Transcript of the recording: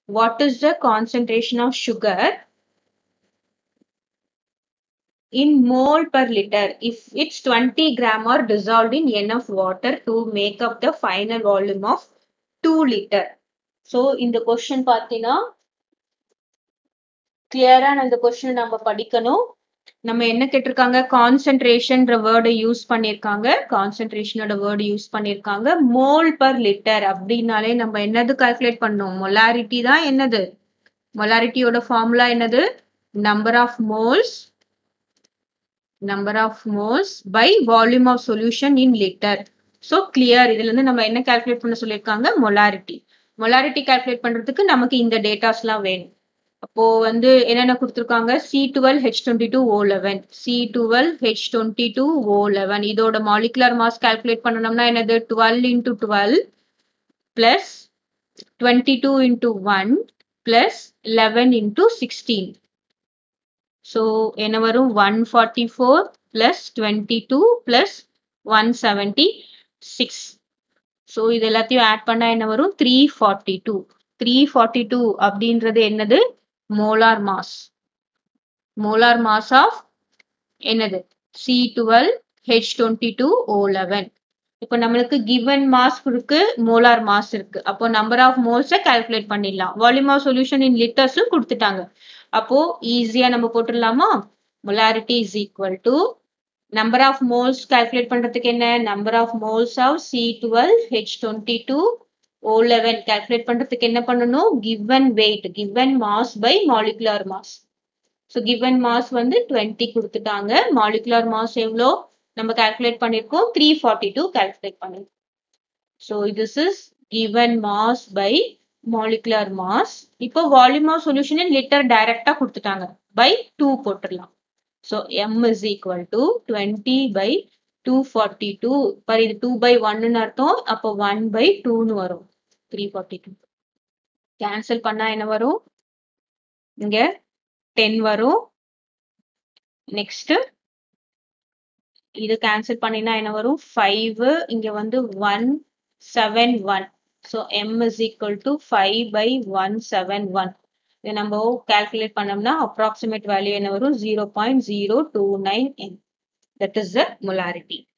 what is the concentration of sugar in mole per liter if it's 20 gram are dissolved in enough water to make up the final volume of 2 liter. So இந்த question பார்த்தீங்கன்னா கிளியரா இந்த question நம்ம படிக்கணும் நம்ம என்ன கேட்டிருக்காங்க கான்சென்ட்ரேஷன்ற வேர்டை யூஸ் பண்ணியிருக்காங்க கான்சென்ட்ரேஷனோட வேர்டு யூஸ் பண்ணியிருக்காங்க மோல் பர் லிட்டர் அப்படின்னாலே நம்ம என்னது கால்குலேட் பண்ணோம் மொலாரிட்டி தான் என்னது மொலாரிட்டியோட ஃபார்முலா என்னது number of moles number of moles by volume of solution in litre so clear இதுல இருந்து நம்ம என்ன கால்குலேட் பண்ண சொல்லியிருக்காங்க மொலாரிட்டி மொலாரிட்டி கால்குலேட் பண்றதுக்கு நமக்கு இந்த டேட்டாஸ்லாம் வேணும் அப்போ வந்து என்னென்ன கொடுத்துருக்காங்க C twelve H twenty two O eleven C twelve H twenty two O eleven இதோட மாலிகுலர் மாஸ் கால்குலேட் பண்ணணும்னா என்னது twelve into twelve plus twenty two into one plus eleven into sixteen so என்ன வரும் one forty four plus twenty two plus one seventy six so இது எல்லாத்தையும் add பண்ணா என்ன வரும் three forty two three forty two அப்படின்றது என்னது molar mass molar mass of என்னது C twelve H twenty two O eleven இப்போ நம்மளுக்கு கிவன் மாஸ் இருக்கு மோலார் மாஸ் இருக்கு அப்போ நம்பர் ஆஃப் மோல்ஸை கால்குலேட் பண்ணிடலாம் வால்யூம் ஆஃப் சொல்யூஷன் இன் லிட்டர்ஸும் கொடுத்துட்டாங்க அப்போ ஈஸியா நம்ம போட்டுடலாமா molarity is equal to number of moles calculate பண்றதுக்கு என்ன number of moles of C twelve H twenty two O eleven calculate பண்றதுக்கு என்ன பண்ணணும் given weight given mass by molecular mass so given mass வந்து டுவெண்ட்டி கொடுத்துட்டாங்க molecular mass எவ்வளோ நம்ம calculate பண்ணியிருக்கோம் த்ரீ ஃபார்ட்டி டூ கால்குலேட் பண்ணிருக்கோம் so this is given mass by molecular mass இப்போ வால்யூம் ஆஃப் சொல்யூஷன் லிட்டர் டைரக்டா கொடுத்துட்டாங்க பை டூ போட்டுடலாம் so M is equal to twenty by two forty two per இது two by ஒன்னு அர்த்தம் அப்போ one by டூன்னு வரும் த்ரீ ஃபார்ட்டி டூ கேன்சல் பண்ணா என்ன வரும் இங்க டென் வரும் நெக்ஸ்ட் இது கேன்சல் பண்ணினா என்ன வரும் ஃபைவ் இங்க வந்து one seven one so M is equal to five by one seven one இதை நம்ம கால்குலேட் பண்ணோம்னா அப்ராக்சிமேட் வேல்யூ என்ன வரும் zero point zero two nine M that is the molarity